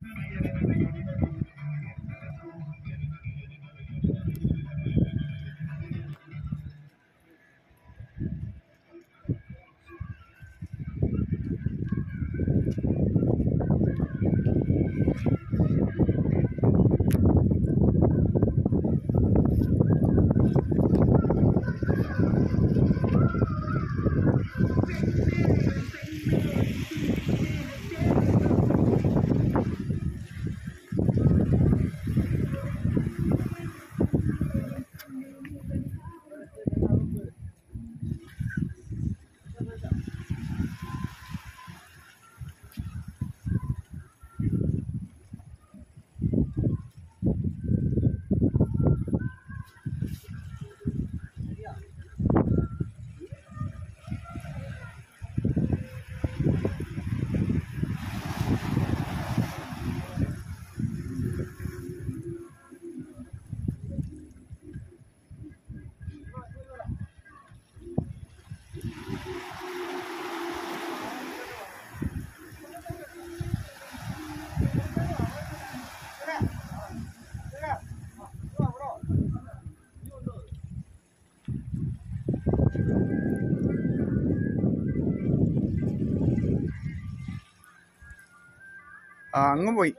ആ അങ്ങ് പോയി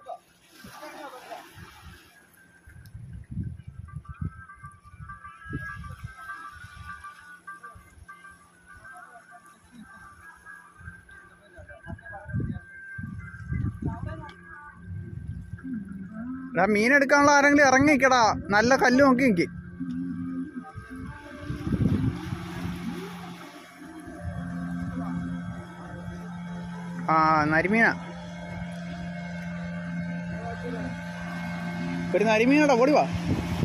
എടാ മീൻ എടുക്കാനുള്ള ആരെങ്കിലും ഇറങ്ങിക്കടാ നല്ല കല്ല് നോക്കി നിക്ക് ആ നരിമീന ഒരു നരിമീനടാ ഓടി വാ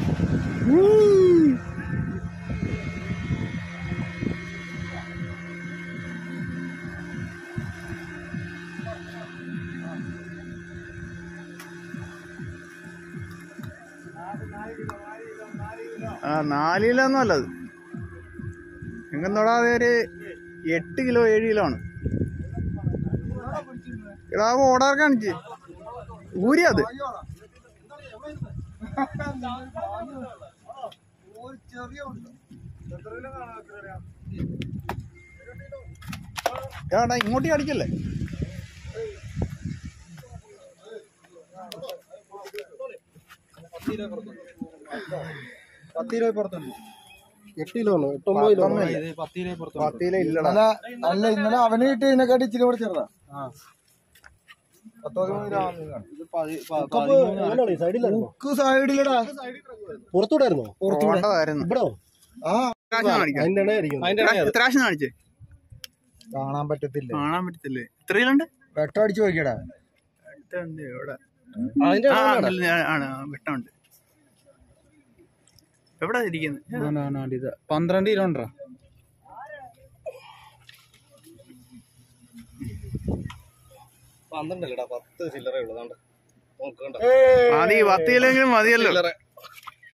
ആ നാല് കിലോ ഒന്നും അല്ല അത് എങ്ങും തൊടാതെ ഒരു എട്ട് കിലോ ഏഴ് കിലോ ആണ് എടാ ഓടാർ കാണിച്ച് ഊരി അത് എടാ ഇങ്ങോട്ടേ അടിക്കല്ലേ പത്ത് രൂപ പുറത്തുണ്ട് എട്ട് കിലോ ആണ് എട്ടൊമ്പത് കിലോ ആണ്. ഇത് പത്ത് രൂപ പുറത്തുണ്ട് പത്ത് കിലോ ഇല്ലടാ അല്ല അല്ല ഇന്നലെ അവന് കിട്ടിയതിനെക്കാട്ടി ഇച്ചിരി കൂടെ ചെറുതാ പത്ത് പതിമൂന്ന് രൂപ വാങ്ങിയതാണ്. ഇത് പതി- പ- പതിമൂന്ന് എങ്ങനെയാണ് ഈ സൈഡിലായിരുന്നോ ബുക്ക് സൈഡിലടാ പുറത്തൂടായിരുന്നോ പോണ്ടതായിരുന്നു ഇവിടോ ആ ത്രാശ് കാണിക്കാം അതിന്റെ ഇടയായിരിക്കും ത്രാശ് കാണിച്ചേ കാണാൻ പറ്റത്തില്ല കാണാൻ പറ്റത്തില്ലേ എത്ര കിലോ ഉണ്ട് വെട്ടം അടിച്ചു നോക്കിയടാ ഉണ്ട് ഇവിടെ അതിന്റെ ആ ഇടയിലാണ്. ഉണ്ട്, ആണ് വെട്ടമുണ്ട് എവിടെ ഇരിക്കുന്നത് ഇത് പന്ത്രണ്ട് കിലോ ഉണ്ടോ പന്ത്രണ്ടല്ലടാ പത്ത് ചില്ലറ ഉള്ളതാണ്ട് നോക്കണ്ട മതി പത്ത് കിലോയെങ്കിലും മതിയല്ലോ ചില്ലറ